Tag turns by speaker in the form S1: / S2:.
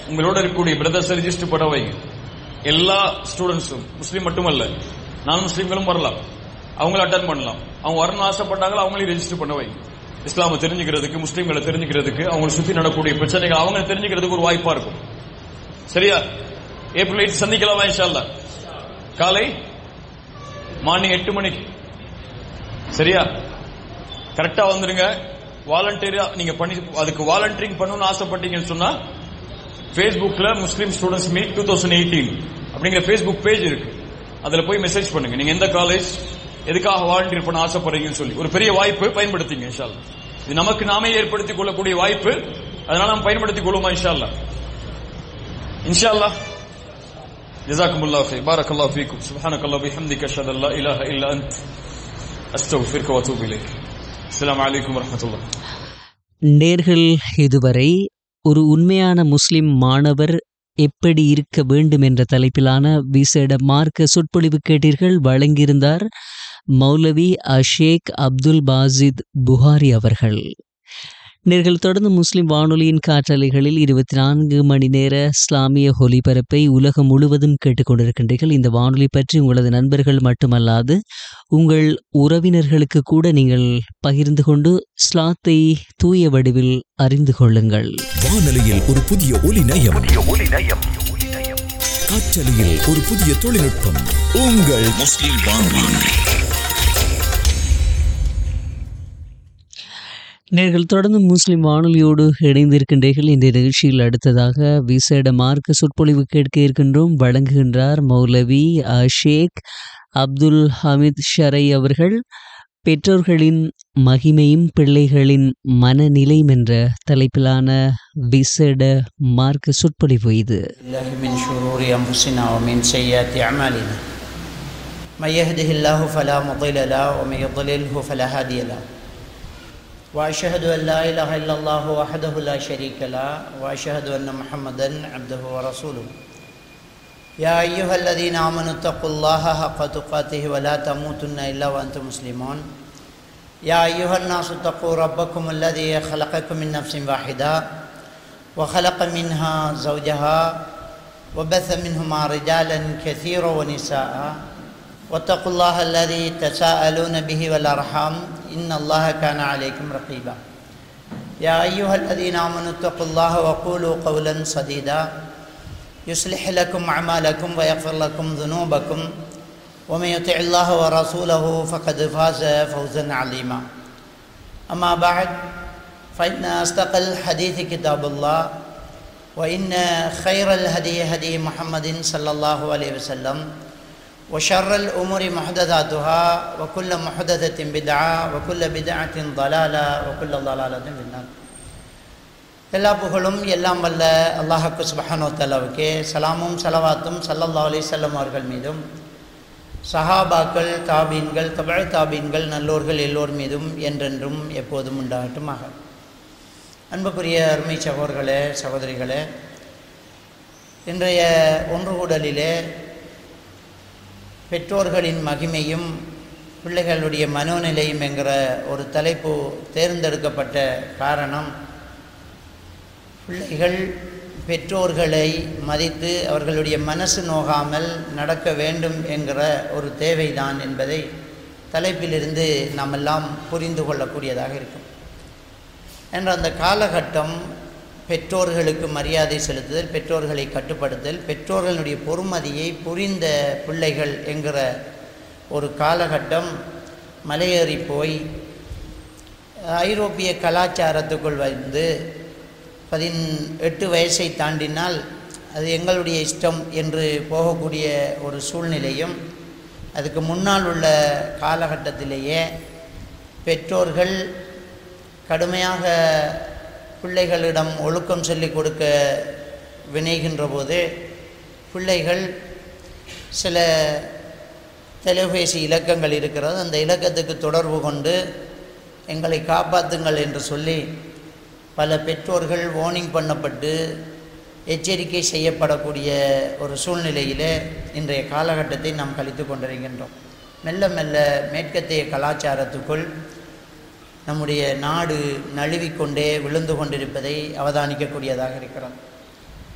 S1: உங்களோட இருக்கக்கூடிய brothers register பண்ண வைங்க எல்லா ஸ்டூடெண்ட்ஸும் முஸ்லீம் மட்டுமல்ல நான் முஸ்லீம்களும் வரலாம் அவங்கள அட்டன் பண்ணலாம் அவங்க வரணும்னு ஆசைப்பட்டாங்களோ அவங்களையும் ரெஜிஸ்டர் பண்ண வைங்க இஸ்லாமை தெரிஞ்சுக்கிறதுக்கு முஸ்லீம்களை தெரிஞ்சுக்கிறதுக்கு அவங்களை சுத்தி நடக்கக்கூடிய பிரச்சனைகள் அவங்க தெரிஞ்சுக்கிறதுக்கு ஒரு வாய்ப்பா இருக்கும் சரியா ஏப்ரல் எயிட் சந்திக்கலாமா இன்ஷா அல்லாஹ் காலை மார்னிங் எட்டு மணிக்கு சரியா கரெக்டா வந்துருங்க வாலண்டியரா நீங்க பண்ணி அதுக்கு வாலண்டியரிங் பண்ணணும்னு ஆசைப்பட்டீங்கன்னு சொன்னா Facebookல Muslim students meet two thousand eighteen அப்படிங்கிற ஃபேஸ்புக் பேஜ் இருக்கு அதுல போய் மெசேஜ் பண்ணுங்க நீங்க எந்த காலேஜ் எதுக்காக வாலண்டியர் பண்ண ஆசைப்படுறீங்கன்னு சொல்லி ஒரு பெரிய வாய்ப்பு பயன்படுத்திங்க இன்ஷா அல்லாஹ். இது நமக்கு நாமே ஏற்படுத்திக் கொள்ளக்கூடிய வாய்ப்பு அதனால நாம் பயன்படுத்திக் கொள்வோமா இன்ஷா அல்லாஹ் இன்ஷா அல்லாஹ் جزاكم الله خير بارك الله فيكم سبحانك الله وبحمدك اشهد ان لا اله الا انت استغفرك واتوب اليك السلام عليكم ورحمه الله
S2: நேர்கள் இதுவரை ஒரு உண்மையான முஸ்லிம் மாணவர் எப்படி இருக்க வேண்டும் என்ற தலைப்பிலான விசேட மார்க்க சொற்பொழிவு கேட்டீர்கள் வழங்கியிருந்தார் மௌலவி அஷேக் அப்துல் பாசித் புகாரி அவர்கள் நேர்கள் தொடர்ந்து முஸ்லிம் வானொலியின் காற்றலைகளில் இருபத்தி நான்கு மணி நேர இஸ்லாமிய ஒலிபரப்பை உலகம் முழுவதும் கேட்டுக்கொண்டிருக்கின்றீர்கள் இந்த வானொலி பற்றி உங்களது நண்பர்கள் மட்டுமல்லாது உங்கள் உறவினர்களுக்கு கூட நீங்கள் பகிர்ந்து கொண்டு இஸ்லாத்தை தூய வடிவில் அறிந்து கொள்ளுங்கள்
S3: வானொலியில் ஒரு புதிய ஒலி நயம் காற்றலையில் ஒரு புதிய தொழில்நுட்பம் உங்கள் முஸ்லிம் வானொலி
S2: நேர்கள் தொடர்ந்து முஸ்லிம் வானொலியோடு இணைந்திருக்கின்றீர்கள் இந்த நிகழ்ச்சியில் அடுத்ததாக விசேட மார்க்க சொற்பொழிவு கேட்க இருக்கின்றோம் வழங்குகின்றார் மௌலவி ஷேக் அப்துல் ஹமீத் ஷரை அவர்கள் பெற்றோர்களின் மகிமையும் பிள்ளைகளின் மனநிலையும் என்ற தலைப்பிலான விசேட மார்க்க சொற்பொழிவு இது
S4: الله من شرور أنفسنا ومن سيئات أعمالنا من يهده الله فلا مضل له ومن يضلله فلا هادي له وأشهد أن لا إله إلا الله وحده لا شريك له وأشهد أن محمدا عبده ورسوله يا أيها الذين آمنوا اتقوا الله حق تقاته ولا تموتن إلا وأنتم مسلمون يا أيها الناس اتقوا ربكم الذي خلقكم من نفس واحدة وخلق منها زوجها وبث منهما رجالا كثيرا ونساء واتقوا الله الذي تساءلون به والأرحام إن الله كان عليكم رقيبا يا أيها الذين آمنوا اتقوا الله وقولوا قولا سديدا يصلح لكم أعمالكم ويغفر لكم ذنوبكم ومن يطع الله ورسوله فقد فاز فوزا عظيما أما بعد فإن أصدق الحديث كتاب الله وإن خير الهدي هدي محمد صلى الله عليه وسلم وشر الأمور محدثاتها وكل محدثة بدعة وكل بدعة ضلالة وكل ضلالة في النار எல்லா புகழும் எல்லாம் வல்ல அல்லாஹுக்கு சுபஹானோ தலாவுக்கே சலாமும் சலவாத்தும் சல்லல்லா அலிசல்லம் அவர்கள் மீதும் சஹாபாக்கள் தாபீன்கள் தமிழ் தாபீன்கள் நல்லோர்கள் எல்லோர் மீதும் என்றென்றும் எப்போதும் உண்டாகட்டுமாக அன்புக்குரிய அருமை சகோதர்களே சகோதரிகளே இன்றைய ஒன்று கூடலிலே பெற்றோர்களின் மகிமையும் பிள்ளைகளுடைய மனோநிலையும் என்கிற ஒரு தலைப்பு தேர்ந்தெடுக்கப்பட்ட காரணம் பிள்ளைகள் பெற்றோர்களை மதித்து அவர்களுடைய மனசு நோகாமல் நடக்க வேண்டும் என்கிற ஒரு தேவைதான் என்பதை தலைப்பிலிருந்து நாம் எல்லாம் புரிந்து கொள்ளக்கூடியதாக இருக்கும் என்ற அந்த காலகட்டம் பெற்றோர்களுக்கு மரியாதை செலுத்துதல் பெற்றோர்களை கட்டுப்படுத்தல் பெற்றோர்களுடைய பொறுமதியை புரிந்த பிள்ளைகள் என்கிற ஒரு காலகட்டம் மலையேறி போய் ஐரோப்பிய கலாச்சாரத்துக்குள் வந்து பதினெட்டு வயசை தாண்டினால் அது எங்களுடைய இஷ்டம் என்று போகக்கூடிய ஒரு சூழ்நிலையும் அதுக்கு முன்னால் உள்ள காலகட்டத்திலேயே பெற்றோர்கள் கடுமையாக பிள்ளைகளிடம் ஒழுக்கம் சொல்லிக் கொடுக்க வினைகின்ற போது பிள்ளைகள் சில தொலைபேசி இலக்கங்கள் இருக்கிறது அந்த இலக்கத்துக்கு தொடர்பு கொண்டு எங்களை காப்பாற்றுங்கள் என்று சொல்லி பல பெற்றோர்கள் வார்னிங் பண்ணப்பட்டு எச்சரிக்கை செய்யப்படக்கூடிய ஒரு சூழ்நிலையிலே இன்றைய காலகட்டத்தை நாம் கழித்து கொண்டிருக்கின்றோம் மெல்ல மெல்ல மேற்கத்திய கலாச்சாரத்துக்குள் நம்முடைய நாடு நழுவிக்கொண்டே விழுந்து கொண்டிருப்பதை அவதானிக்கக்கூடியதாக இருக்கிறோம்